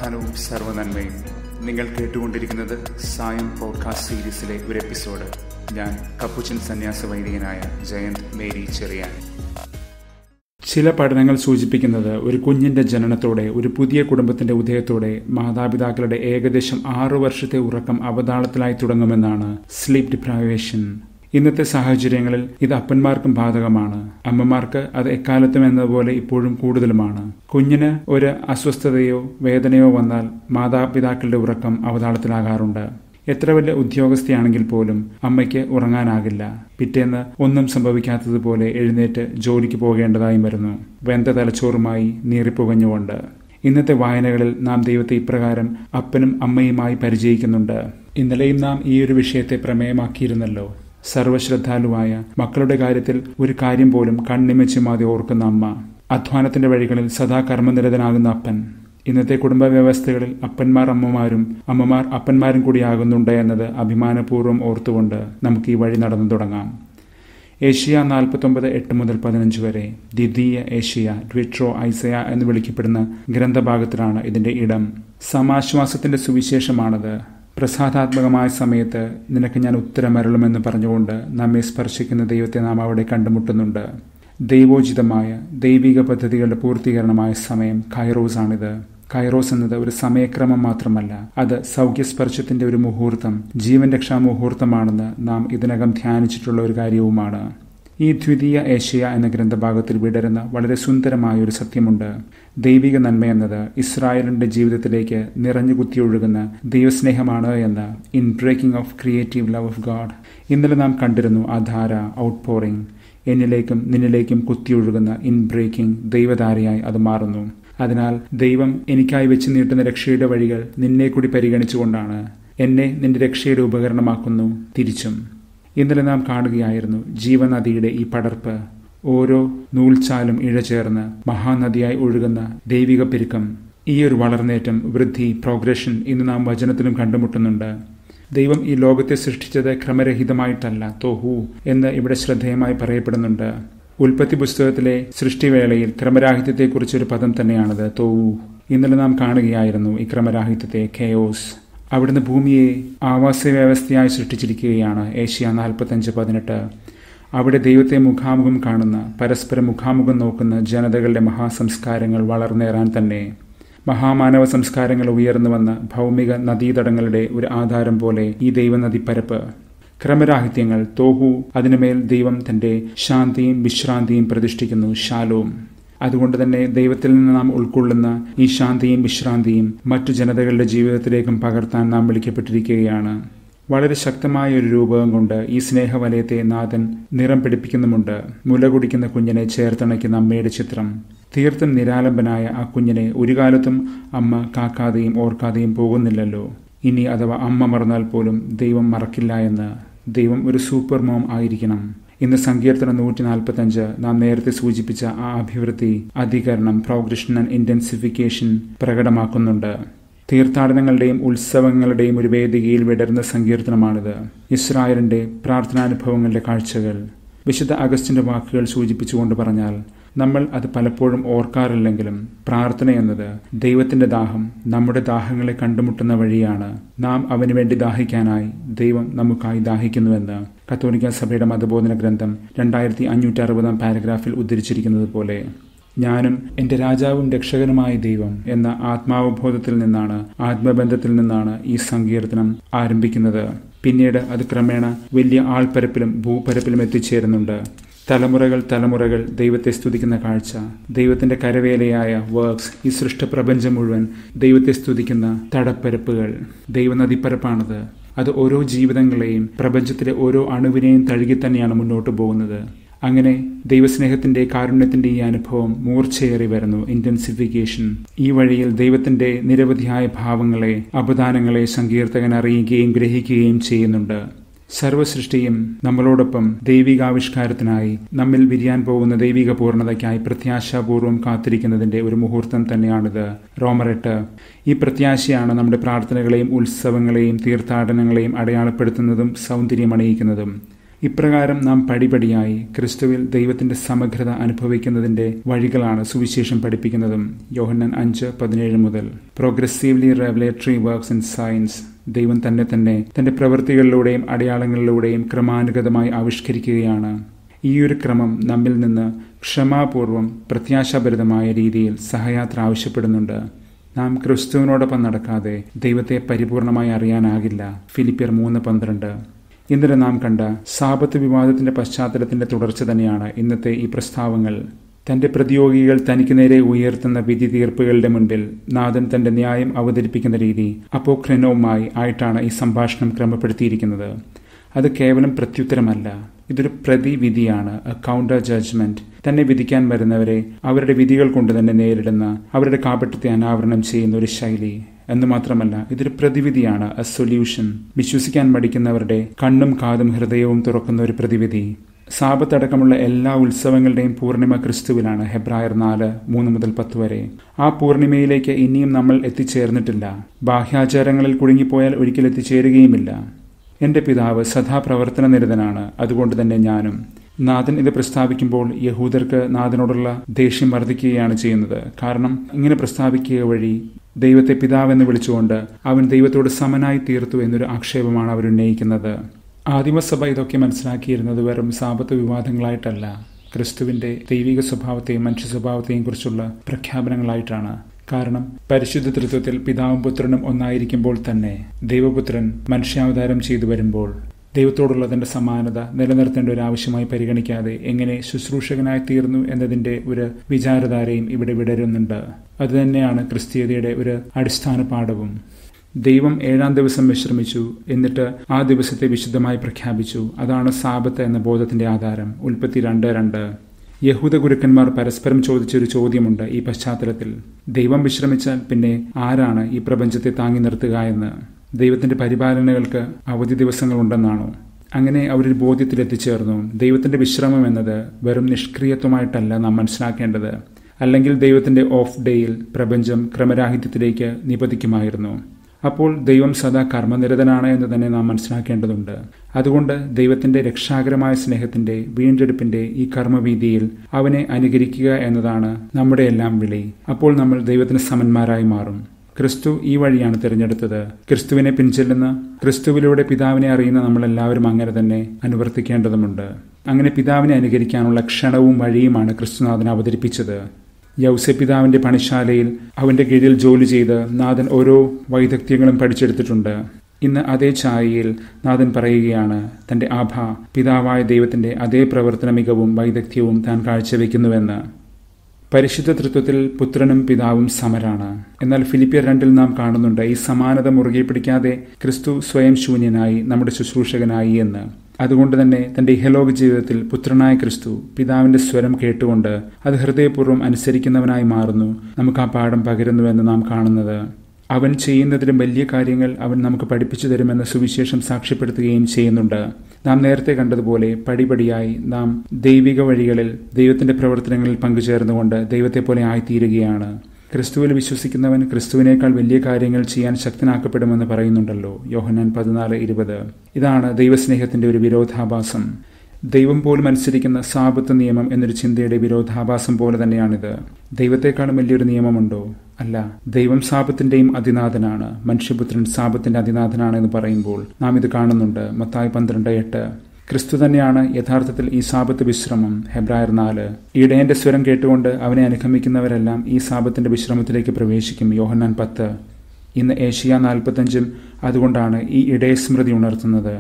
സമാധാനവും സർവ്വനന്മയും നിങ്ങൾ കേട്ടുകൊണ്ടിരിക്കുന്നത് സായം പോഡ്കാസ്റ്റ് സീരീസിലെ ഒരു എപ്പിസോഡ് ഞാൻ കപ്പുച്ചൻ സന്യാസ വൈദികനായ ജയന്ത് മേരി ചെറിയാൻ ചില പഠനങ്ങൾ സൂചിപ്പിക്കുന്നത് ഒരു കുഞ്ഞിന്റെ ജനനത്തോടെ ഒരു പുതിയ കുടുംബത്തിന്റെ ഉദയത്തോടെ മാതാപിതാക്കളുടെ ഏകദേശം ആറു വർഷത്തെ ഉറക്കം അവതാളത്തിലായി തുടങ്ങുമെന്നാണ് സ്ലീപ്പ് ഡിപ്രൈവേഷൻ ഇന്നത്തെ സാഹചര്യങ്ങളിൽ ഇത് അപ്പന്മാർക്കും ബാധകമാണ് അമ്മമാർക്ക് അത് എക്കാലത്തും എന്നതുപോലെ ഇപ്പോഴും കൂടുതലുമാണ് കുഞ്ഞിന് ഒരു അസ്വസ്ഥതയോ വേദനയോ വന്നാൽ മാതാപിതാക്കളുടെ ഉറക്കം അവതാളത്തിലാകാറുണ്ട് എത്ര വലിയ ഉദ്യോഗസ്ഥയാണെങ്കിൽ പോലും അമ്മയ്ക്ക് ഉറങ്ങാനാകില്ല പിറ്റേന്ന് ഒന്നും സംഭവിക്കാത്തതുപോലെ എഴുന്നേറ്റ് ജോലിക്ക് പോകേണ്ടതായും വരുന്നു വെന്ത തലച്ചോറുമായി നീറിപ്പുകഞ്ഞുകൊണ്ട് ഇന്നത്തെ വായനകളിൽ നാം ദൈവത്തെ ഇപ്രകാരം അപ്പനും അമ്മയുമായി പരിചയിക്കുന്നുണ്ട് ഇന്നലെയും നാം ഈ ഒരു വിഷയത്തെ പ്രമേയമാക്കിയിരുന്നല്ലോ സർവശ്രദ്ധാലുവായ മക്കളുടെ കാര്യത്തിൽ ഒരു കാര്യം പോലും കണ്ണിമച്ചുമാതെ ഓർക്കുന്ന അമ്മ അധ്വാനത്തിന്റെ വഴികളിൽ സദാ കർമ്മനിരതനാകുന്ന അപ്പൻ ഇന്നത്തെ കുടുംബ വ്യവസ്ഥകളിൽ അപ്പന്മാർ അമ്മമാരും അമ്മമാർ അപ്പന്മാരും കൂടിയാകുന്നുണ്ട് എന്നത് അഭിമാനപൂർവ്വം ഓർത്തുകൊണ്ട് നമുക്ക് ഈ വഴി നടന്നു തുടങ്ങാം ഏഷ്യ നാൽപ്പത്തൊമ്പത് എട്ട് മുതൽ പതിനഞ്ച് വരെ ദ്വിതീയ ഏഷ്യ ട്വിട്രോ ഐസയ എന്ന് വിളിക്കപ്പെടുന്ന ഗ്രന്ഥഭാഗത്തിലാണ് ഇതിന്റെ ഇടം സമാശ്വാസത്തിന്റെ സുവിശേഷമാണത് പ്രസാദാത്മകമായ സമയത്ത് നിനക്ക് ഞാൻ ഉത്തരമരളുമെന്ന് പറഞ്ഞുകൊണ്ട് നമ്മെ സ്പർശിക്കുന്ന ദൈവത്തെ നാം അവിടെ കണ്ടുമുട്ടുന്നുണ്ട് ദൈവോചിതമായ ദൈവിക പദ്ധതികളുടെ പൂർത്തീകരണമായ സമയം കൈറോസ് ആണിത് കൈറോസ് എന്നത് ഒരു സമയക്രമം മാത്രമല്ല അത് സൗഖ്യസ്പർശത്തിന്റെ ഒരു മുഹൂർത്തം ജീവൻ രക്ഷാ മുഹൂർത്തമാണെന്ന് നാം ഇതിനകം ധ്യാനിച്ചിട്ടുള്ള ഒരു കാര്യവുമാണ് ഈ ദ്വിതീയ ഏഷ്യ എന്ന ഗ്രന്ഥഭാഗത്തിൽ വിടരുന്ന വളരെ സുന്ദരമായ ഒരു സത്യമുണ്ട് ദൈവിക നന്മ എന്നത് ഇസ്രായേലിന്റെ ജീവിതത്തിലേക്ക് നിറഞ്ഞു കുത്തിയൊഴുകുന്ന ദൈവസ്നേഹമാണ് എന്ന് in breaking of creative love of God ഇന്നലെ നാം കണ്ടിരുന്നു ആ ധാര ഔട്ട് പോറിംഗ് എന്നിലേക്കും നിന്നിലേക്കും കുത്തിയൊഴുകുന്ന ഇൻ ബ്രേക്കിംഗ് ദൈവധാരയായി അത് മാറുന്നു അതിനാൽ ദൈവം എനിക്കായി വെച്ച് നീട്ടുന്ന രക്ഷയുടെ വഴികൾ നിന്നെ കൂടി പരിഗണിച്ചുകൊണ്ടാണ് എന്നെ നിന്റെ രക്ഷയുടെ ഉപകരണമാക്കുന്നു തിരിച്ചും ഇന്നലെ നാം കാണുകയായിരുന്നു ജീവനദിയുടെ ഈ പടർപ്പ് ഓരോ നൂൽച്ചാലും ഇഴചേർന്ന് മഹാനദിയായി ഒഴുകുന്ന ദൈവിക പെരുക്കം ഈ ഒരു വളർന്നേറ്റം വൃദ്ധി പ്രോഗ്രഷൻ ഇന്ന് നാം വചനത്തിലും കണ്ടുമുട്ടുന്നുണ്ട് ദൈവം ഈ ലോകത്തെ സൃഷ്ടിച്ചത് ക്രമരഹിതമായിട്ടല്ല തോഹു എന്ന് ഇവിടെ ശ്രദ്ധേയമായി പറയപ്പെടുന്നുണ്ട് ഉൽപ്പത്തി പുസ്തകത്തിലെ സൃഷ്ടിവേളയിൽ ക്രമരാഹിത്യത്തെക്കുറിച്ചൊരു പദം തന്നെയാണത് തോവു ഇന്നലെ നാം കാണുകയായിരുന്നു ഈ ക്രമരാഹിത്യത്തെ കെയോസ് അവിടുന്ന് ഭൂമിയെ ആവാസ വ്യവസ്ഥയായി സൃഷ്ടിച്ചിരിക്കുകയാണ് ഏഷ്യ നാൽപ്പത്തഞ്ച് പതിനെട്ട് അവിടെ ദൈവത്തെ മുഖാമുഖം കാണുന്ന പരസ്പരം മുഖാമുഖം നോക്കുന്ന ജനതകളുടെ മഹാസംസ്കാരങ്ങൾ വളർന്നേറാൻ തന്നെ മഹാമാനവ സംസ്കാരങ്ങൾ ഉയർന്നു വന്ന ഭൗമിക നദീതടങ്ങളുടെ ഒരു ആധാരം പോലെ ഈ ദൈവനദിപ്പരപ്പ് ക്രമരാഹിത്യങ്ങൾ തോഹു അതിനുമേൽ ദൈവം തന്റെ ശാന്തിയും വിശ്രാന്തിയും പ്രതിഷ്ഠിക്കുന്നു ശാലവും അതുകൊണ്ട് തന്നെ ദൈവത്തിൽ നിന്ന് നാം ഉൾക്കൊള്ളുന്ന ഈ ശാന്തിയും വിശ്രാന്തിയും മറ്റു ജനതകളുടെ ജീവിതത്തിലേക്കും പകർത്താൻ നാം വിളിക്കപ്പെട്ടിരിക്കുകയാണ് വളരെ ശക്തമായ ഒരു രൂപകം കൊണ്ട് ഈ സ്നേഹവലയത്തെ നാഥൻ നിറം പിടിപ്പിക്കുന്നുമുണ്ട് മുല കുടിക്കുന്ന കുഞ്ഞിനെ ചേർത്തണയ്ക്കുന്ന അമ്മയുടെ ചിത്രം തീർത്തും നിരാലംബനായ ആ കുഞ്ഞിനെ ഒരു കാലത്തും അമ്മ കാക്കാതെയും ഓർക്കാതെയും പോകുന്നില്ലല്ലോ ഇനി അഥവാ അമ്മ മറന്നാൽ പോലും ദൈവം മറക്കില്ല എന്ന് ദൈവം ഒരു സൂപ്പർ മോം ആയിരിക്കണം ഇന്ന് സങ്കീർത്തനം നൂറ്റി നാൽപ്പത്തഞ്ച് നാം നേരത്തെ സൂചിപ്പിച്ച ആ അഭിവൃദ്ധി അധികരണം പ്രോഗ്രഷൻ ആൻഡ് ഇന്റൻസിഫിക്കേഷൻ പ്രകടമാക്കുന്നുണ്ട് തീർത്ഥാടനങ്ങളുടെയും ഉത്സവങ്ങളുടെയും ഒരു വേദികയിൽ വിടരുന്ന സങ്കീർത്തനമാണിത് ഇസ്രായേലിന്റെ പ്രാർത്ഥനാനുഭവങ്ങളുടെ കാഴ്ചകൾ വിശുദ്ധ അഗസ്റ്റിന്റെ വാക്കുകൾ സൂചിപ്പിച്ചുകൊണ്ട് പറഞ്ഞാൽ നമ്മൾ അത് പലപ്പോഴും ഓർക്കാറില്ലെങ്കിലും പ്രാർത്ഥന എന്നത് ദൈവത്തിന്റെ ദാഹം നമ്മുടെ ദാഹങ്ങളെ കണ്ടുമുട്ടുന്ന വഴിയാണ് നാം അവന് വേണ്ടി ദാഹിക്കാനായി ദൈവം നമുക്കായി ദാഹിക്കുന്നുവെന്ന് കത്തോലിക്ക സഭയുടെ മതബോധന ഗ്രന്ഥം രണ്ടായിരത്തി അഞ്ഞൂറ്റി അറുപതാം പാരഗ്രാഫിൽ ഉദ്ധരിച്ചിരിക്കുന്നത് പോലെ ഞാനും എന്റെ രാജാവും രക്ഷകനുമായ ദൈവം എന്ന ആത്മാവബോധത്തിൽ നിന്നാണ് ആത്മബന്ധത്തിൽ നിന്നാണ് ഈ സങ്കീർത്തനം ആരംഭിക്കുന്നത് പിന്നീട് അത് ക്രമേണ വലിയ ആൾപ്പരപ്പിലും ഭൂപരപ്പിലും എത്തിച്ചേരുന്നുണ്ട് തലമുറകൾ തലമുറകൾ ദൈവത്തെ സ്തുതിക്കുന്ന കാഴ്ച ദൈവത്തിന്റെ കരവേലയായ വർക്ക്സ് ഈ സൃഷ്ടപ്രപഞ്ചം മുഴുവൻ ദൈവത്തെ സ്തുതിക്കുന്ന തടപ്പരപ്പുകൾ ദൈവനദിപ്പരപ്പാണത് അത് ഓരോ ജീവിതങ്ങളെയും പ്രപഞ്ചത്തിലെ ഓരോ അണുവിനെയും തഴുകി തന്നെയാണ് മുന്നോട്ട് പോകുന്നത് അങ്ങനെ ദൈവസ്നേഹത്തിന്റെ കാരുണ്യത്തിന്റെ ഈ അനുഭവം മൂർച്ചയേറി വരുന്നു ഇന്റൻസിഫിക്കേഷൻ ഈ വഴിയിൽ ദൈവത്തിന്റെ നിരവധിയായ ഭാവങ്ങളെ അപദാനങ്ങളെ സങ്കീർത്തകൻ അറിയുകയും ഗ്രഹിക്കുകയും ചെയ്യുന്നുണ്ട് സർവസൃഷ്ടിയും നമ്മളോടൊപ്പം ദൈവികാവിഷ്കാരത്തിനായി നമ്മിൽ വിരിയാൻ പോകുന്ന ദൈവിക പൂർണ്ണതയ്ക്കായി പ്രത്യാശാപൂർവ്വം കാത്തിരിക്കുന്നതിന്റെ ഒരു മുഹൂർത്തം തന്നെയാണിത് റോമറെട്ട് ഈ പ്രത്യാശയാണ് നമ്മുടെ പ്രാർത്ഥനകളെയും ഉത്സവങ്ങളെയും തീർത്ഥാടനങ്ങളെയും അടയാളപ്പെടുത്തുന്നതും സൗന്ദര്യമണിയിക്കുന്നതും ഇപ്രകാരം നാം പടിപടിയായി ക്രിസ്തുവിൽ ദൈവത്തിന്റെ സമഗ്രത അനുഭവിക്കുന്നതിന്റെ വഴികളാണ് സുവിശേഷം പഠിപ്പിക്കുന്നതും യോഹന്നൻ അഞ്ച് പതിനേഴ് മുതൽ progressively revelatory works in science ദൈവം തന്നെ തന്നെ തന്റെ പ്രവൃത്തികളിലൂടെയും അടയാളങ്ങളിലൂടെയും ക്രമാനുഗതമായി ആവിഷ്കരിക്കുകയാണ് ഈ ഒരു ക്രമം നമ്മിൽ നിന്ന് ക്ഷമാപൂർവം പ്രത്യാശാഭരിതമായ രീതിയിൽ സഹയാത്ര ആവശ്യപ്പെടുന്നുണ്ട് നാം ക്രിസ്തുവിനോടൊപ്പം നടക്കാതെ ദൈവത്തെ പരിപൂർണമായി അറിയാനാകില്ല ഫിലിപ്പിയർ മൂന്ന് പന്ത്രണ്ട് ഇന്നലെ നാം കണ്ട സാപത്ത് വിവാദത്തിന്റെ പശ്ചാത്തലത്തിന്റെ തുടർച്ച തന്നെയാണ് ഇന്നത്തെ ഈ പ്രസ്താവങ്ങൾ തന്റെ പ്രതിയോഗികൾ തനിക്ക് നേരെ ഉയർത്തുന്ന വിധി തീർപ്പുകളുടെ മുൻപിൽ നാഥൻ തന്റെ ന്യായം അവതരിപ്പിക്കുന്ന രീതി അപ്പോക്രനവുമായി ആയിട്ടാണ് ഈ സംഭാഷണം ക്രമപ്പെടുത്തിയിരിക്കുന്നത് അത് കേവലം പ്രത്യുത്തരമല്ല ഇതൊരു പ്രതിവിധിയാണ് എ കൗണ്ടർ ജഡ്ജ്മെന്റ് തന്നെ വിധിക്കാൻ വരുന്നവരെ അവരുടെ വിധികൾ കൊണ്ട് തന്നെ നേരിടുന്ന അവരുടെ കാപട്യത്തെ അനാവരണം ചെയ്യുന്ന ഒരു ശൈലി എന്ന് മാത്രമല്ല ഇതൊരു പ്രതിവിധിയാണ് എ സൊല്യൂഷൻ വിശ്വസിക്കാൻ മടിക്കുന്നവരുടെ കണ്ണും കാതും ഹൃദയവും തുറക്കുന്ന ഒരു പ്രതിവിധി സാപത്തടക്കമുള്ള എല്ലാ ഉത്സവങ്ങളുടെയും പൂർണിമ ക്രിസ്തുവിലാണ് ഹെബ്രായർ നാല് മൂന്ന് മുതൽ പത്ത് വരെ ആ പൂർണിമയിലേക്ക് ഇനിയും നമ്മൾ എത്തിച്ചേർന്നിട്ടില്ല ബാഹ്യാചാരങ്ങളിൽ കുടുങ്ങിപ്പോയാൽ ഒരിക്കൽ എത്തിച്ചേരുകയുമില്ല എന്റെ പിതാവ് സദാ പ്രവർത്തന നിരതനാണ് അതുകൊണ്ട് തന്നെ ഞാനും നാഥൻ ഇത് പ്രസ്താവിക്കുമ്പോൾ യഹൂദർക്ക് നാഥനോടുള്ള ദേഷ്യം വർദ്ധിക്കുകയാണ് ചെയ്യുന്നത് കാരണം ഇങ്ങനെ പ്രസ്താവിക്കുക വഴി ദൈവത്തെ പിതാവെന്ന് വിളിച്ചുകൊണ്ട് അവൻ ദൈവത്തോട് സമനായി തീർത്തു എന്നൊരു ആക്ഷേപമാണ് അവർ ഉന്നയിക്കുന്നത് ആദിമസഭ ഇതൊക്കെ മനസ്സിലാക്കിയിരുന്നത് വെറും സാപത്ത് വിവാദങ്ങളായിട്ടല്ല ക്രിസ്തുവിന്റെ ദൈവിക സ്വഭാവത്തെയും മനുഷ്യ സ്വഭാവത്തെയും കുറിച്ചുള്ള പ്രഖ്യാപനങ്ങളായിട്ടാണ് കാരണം പരിശുദ്ധ തൃത്വത്തിൽ പിതാവും പുത്രനും ഒന്നായിരിക്കുമ്പോൾ തന്നെ ദൈവപുത്രൻ മനുഷ്യാവതാരം ചെയ്തു വരുമ്പോൾ ദൈവത്തോടുള്ള തന്റെ സമാനത നിലനിർത്തേണ്ട ഒരു ആവശ്യമായി പരിഗണിക്കാതെ എങ്ങനെ ശുശ്രൂഷകനായി തീർന്നു എന്നതിന്റെ ഒരു വിചാരധാരയും ഇവിടെ വിടരുന്നുണ്ട് അതുതന്നെയാണ് ക്രിസ്തീയതയുടെ ഒരു അടിസ്ഥാന പാഠവും ദൈവം ഏഴാം ദിവസം വിശ്രമിച്ചു എന്നിട്ട് ആ ദിവസത്തെ വിശുദ്ധമായി പ്രഖ്യാപിച്ചു അതാണ് സാപത്ത് എന്ന ബോധത്തിന്റെ ആധാരം ഉൽപ്പത്തി രണ്ട് രണ്ട് യഹൂദ ഗുരുക്കന്മാർ പരസ്പരം ചോദിച്ചൊരു ചോദ്യമുണ്ട് ഈ പശ്ചാത്തലത്തിൽ ദൈവം വിശ്രമിച്ചാൽ പിന്നെ ആരാണ് ഈ പ്രപഞ്ചത്തെ താങ്ങി നിർത്തുക എന്ന് ദൈവത്തിന്റെ പരിപാലനകൾക്ക് അവധി ദിവസങ്ങളുണ്ടെന്നാണോ അങ്ങനെ അവരൊരു ബോധ്യത്തിൽ എത്തിച്ചേർന്നു ദൈവത്തിന്റെ വിശ്രമം എന്നത് വെറും നിഷ്ക്രിയത്വമായിട്ടല്ല നാം മനസ്സിലാക്കേണ്ടത് അല്ലെങ്കിൽ ദൈവത്തിന്റെ ഓഫ് ഡേയിൽ പ്രപഞ്ചം ക്രമരാഹിത്യത്തിലേക്ക് നിപതിക്കുമായിരുന്നു അപ്പോൾ ദൈവം സദാ കർമ്മനിരതനാണ് എന്ന് തന്നെ നാം മനസ്സിലാക്കേണ്ടതുണ്ട് അതുകൊണ്ട് ദൈവത്തിന്റെ രക്ഷാകരമായ സ്നേഹത്തിന്റെ വീണ്ടെടുപ്പിന്റെ ഈ കർമ്മവീതിയിൽ അവനെ അനുകരിക്കുക എന്നതാണ് നമ്മുടെ എല്ലാം വിളി അപ്പോൾ നമ്മൾ ദൈവത്തിന് സമന്മാരായി മാറും ക്രിസ്തു ഈ വഴിയാണ് തിരഞ്ഞെടുത്തത് ക്രിസ്തുവിനെ പിൻചെല്ലുന്ന ക്രിസ്തുവിലൂടെ പിതാവിനെ അറിയുന്ന നമ്മളെല്ലാവരും അങ്ങനെ തന്നെ അനുവർത്തിക്കേണ്ടതുമുണ്ട് അങ്ങനെ പിതാവിനെ അനുകരിക്കാനുള്ള ക്ഷണവും വഴിയുമാണ് ക്രിസ്തുനാഥൻ അവതരിപ്പിച്ചത് യൗസപിതാവിന്റെ പണിശാലയിൽ അവന്റെ കീഴിൽ ജോലി ചെയ്ത് നാഥൻ ഓരോ വൈദഗ്ധ്യങ്ങളും പഠിച്ചെടുത്തിട്ടുണ്ട് ഇന്ന് അതേ ഛായയിൽ നാഥൻ പറയുകയാണ് തന്റെ ആഭ പിതാവായ ദൈവത്തിന്റെ അതേ പ്രവർത്തന മികവും വൈദഗ്ധ്യവും താൻ കാഴ്ചവെക്കുന്നുവെന്ന് പരിശുദ്ധ തൃത്വത്തിൽ പുത്രനും പിതാവും സമരാണ് എന്നാൽ ഫിലിപ്പിയർ രണ്ടിൽ നാം കാണുന്നുണ്ട് ഈ സമാനത മുറുകെ പിടിക്കാതെ ക്രിസ്തു സ്വയം ശൂന്യനായി നമ്മുടെ ശുശ്രൂഷകനായി എന്ന് അതുകൊണ്ട് തന്നെ തന്റെ ഇഹലോക ജീവിതത്തിൽ പുത്രനായ ക്രിസ്തു പിതാവിന്റെ സ്വരം കേട്ടുകൊണ്ട് അത് ഹൃദയപൂർവ്വം അനുസരിക്കുന്നവനായി മാറുന്നു നമുക്ക് ആ പാഠം പകരുന്നുവെന്ന് നാം കാണുന്നത് അവൻ ചെയ്യുന്നതിലും വലിയ കാര്യങ്ങൾ അവൻ നമുക്ക് പഠിപ്പിച്ചു തരുമെന്ന് സുവിശേഷം സാക്ഷ്യപ്പെടുത്തുകയും ചെയ്യുന്നുണ്ട് നാം നേരത്തെ കണ്ടതുപോലെ പടിപടിയായി നാം ദൈവിക വഴികളിൽ ദൈവത്തിന്റെ പ്രവർത്തനങ്ങളിൽ പങ്കുചേർന്നുകൊണ്ട് ദൈവത്തെ പോലെ ആയിത്തീരുകയാണ് ക്രിസ്തുവിൽ വിശ്വസിക്കുന്നവൻ ക്രിസ്തുവിനേക്കാൾ വലിയ കാര്യങ്ങൾ ചെയ്യാൻ ശക്തനാക്കപ്പെടുമെന്ന് പറയുന്നുണ്ടല്ലോ യോഹനാൻ പതിനാല് ഇരുപത് ഇതാണ് ദൈവസ്നേഹത്തിന്റെ ഒരു വിരോധാഭാസം ദൈവം പോലും അനുസരിക്കുന്ന സാപത്ത് നിയമം എന്നൊരു ചിന്തയുടെ വിരോധാഭാസം പോലെ തന്നെയാണിത് ദൈവത്തെക്കാളും വലിയൊരു നിയമമുണ്ടോ അല്ല ദൈവം സാപത്തിന്റെയും അതിനാഥനാണ് മനുഷ്യപുത്രൻ സാപത്തിന്റെ അതിനാഥനാണ് എന്ന് പറയുമ്പോൾ നാം ഇത് കാണുന്നുണ്ട് മത്തായി പന്ത്രണ്ട് എട്ട് ക്രിസ്തു തന്നെയാണ് യഥാർത്ഥത്തിൽ ഈ സാപത്ത് വിശ്രമം ഹെബ്രായർ നാല് ഇടയന്റെ സ്വരം കേട്ടുകൊണ്ട് അവനെ അനുഗമിക്കുന്നവരെല്ലാം ഈ സാപത്തിന്റെ വിശ്രമത്തിലേക്ക് പ്രവേശിക്കും യോഹന്നാൻ പത്ത് ഇന്ന് ഏഷ്യ നാൽപ്പത്തഞ്ചും അതുകൊണ്ടാണ് ഈ ഇടയസ്മൃതി ഉണർത്തുന്നത്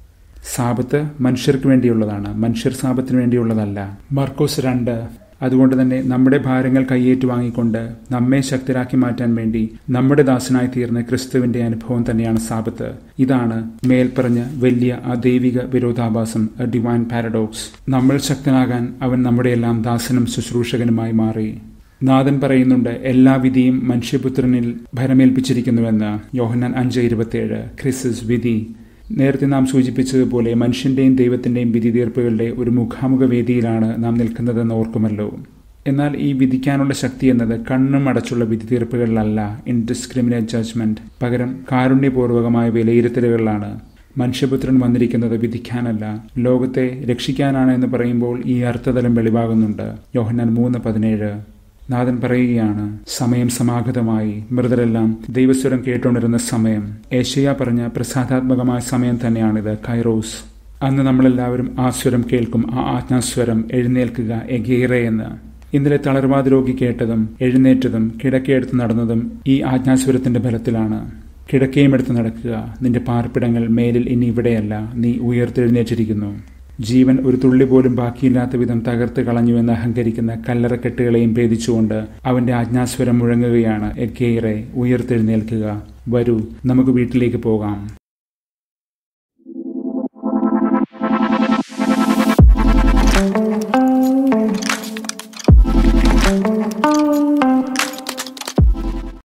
സാപത്ത് മനുഷ്യർക്ക് വേണ്ടിയുള്ളതാണ് മനുഷ്യർ സാപത്തിന് വേണ്ടിയുള്ളതല്ല മാർക്കോസ് രണ്ട് അതുകൊണ്ട് തന്നെ നമ്മുടെ ഭാരങ്ങൾ കൈയേറ്റു വാങ്ങിക്കൊണ്ട് നമ്മെ ശക്തരാക്കി മാറ്റാൻ വേണ്ടി നമ്മുടെ ദാസനായി തീർന്ന ക്രിസ്തുവിന്റെ അനുഭവം തന്നെയാണ് സാപത്ത് ഇതാണ് മേൽപ്പറഞ്ഞ വലിയ അദൈവിക വിരോധാഭാസം എ ഡിവൈൻ പാരഡോക്സ് നമ്മൾ ശക്തനാകാൻ അവൻ നമ്മുടെയെല്ലാം ദാസനും ശുശ്രൂഷകനുമായി മാറി നാഥൻ പറയുന്നുണ്ട് എല്ലാ വിധിയും മനുഷ്യപുത്രനിൽ ഭരമേൽപ്പിച്ചിരിക്കുന്നുവെന്ന് യോഹന്നാൻ അഞ്ച് ഇരുപത്തിയേഴ് ക്രിസിസ് വിധി നേരത്തെ നാം സൂചിപ്പിച്ചതുപോലെ മനുഷ്യന്റെയും ദൈവത്തിന്റെയും വിധി തീർപ്പുകളുടെ ഒരു മുഖാമുഖ വേദിയിലാണ് നാം നിൽക്കുന്നതെന്ന് ഓർക്കുമല്ലോ എന്നാൽ ഈ വിധിക്കാനുള്ള ശക്തി എന്നത് കണ്ണും അടച്ചുള്ള വിധി തീർപ്പുകളിലല്ല ഇൻഡിസ്ക്രിമിനേറ്റ് ജഡ്ജ്മെന്റ് പകരം കാരുണ്യപൂർവകമായ വിലയിരുത്തലുകളിലാണ് മനുഷ്യപുത്രൻ വന്നിരിക്കുന്നത് വിധിക്കാനല്ല ലോകത്തെ രക്ഷിക്കാനാണ് എന്ന് പറയുമ്പോൾ ഈ അർത്ഥതലം വെളിവാകുന്നുണ്ട് യോഹന്നാൻ മൂന്ന് പതിനേഴ് നാഥൻ പറയുകയാണ് സമയം സമാഗതമായി മൃതരെല്ലാം ദൈവസ്വരം കേട്ടുകൊണ്ടിരുന്ന സമയം ഏഷ്യ പറഞ്ഞ പ്രസാദാത്മകമായ സമയം തന്നെയാണിത് കൈറോസ് അന്ന് നമ്മളെല്ലാവരും ആ സ്വരം കേൾക്കും ആ ആജ്ഞാസ്വരം എഴുന്നേൽക്കുക എഗീറെ എന്ന് ഇന്നലെ തളർവാദ രോഗി കേട്ടതും എഴുന്നേറ്റതും കിടക്കയെടുത്ത് നടന്നതും ഈ ആജ്ഞാസ്വരത്തിന്റെ ബലത്തിലാണ് കിടക്കയും എടുത്ത് നടക്കുക നിന്റെ പാർപ്പിടങ്ങൾ മേലിൽ ഇനി ഇവിടെയല്ല നീ ഉയർത്തെഴുന്നേറ്റിരിക്കുന്നു ജീവൻ ഒരു തുള്ളി പോലും ബാക്കിയില്ലാത്ത വിധം തകർത്ത് കളഞ്ഞുവെന്ന് അഹങ്കരിക്കുന്ന കല്ലറക്കെട്ടുകളെയും ഭേദിച്ചുകൊണ്ട് അവന്റെ ആജ്ഞാസ്വരം മുഴങ്ങുകയാണ് എഗെയ്റെ ഉയർത്തെഴുന്നേൽക്കുക വരൂ നമുക്ക് വീട്ടിലേക്ക് പോകാം thank you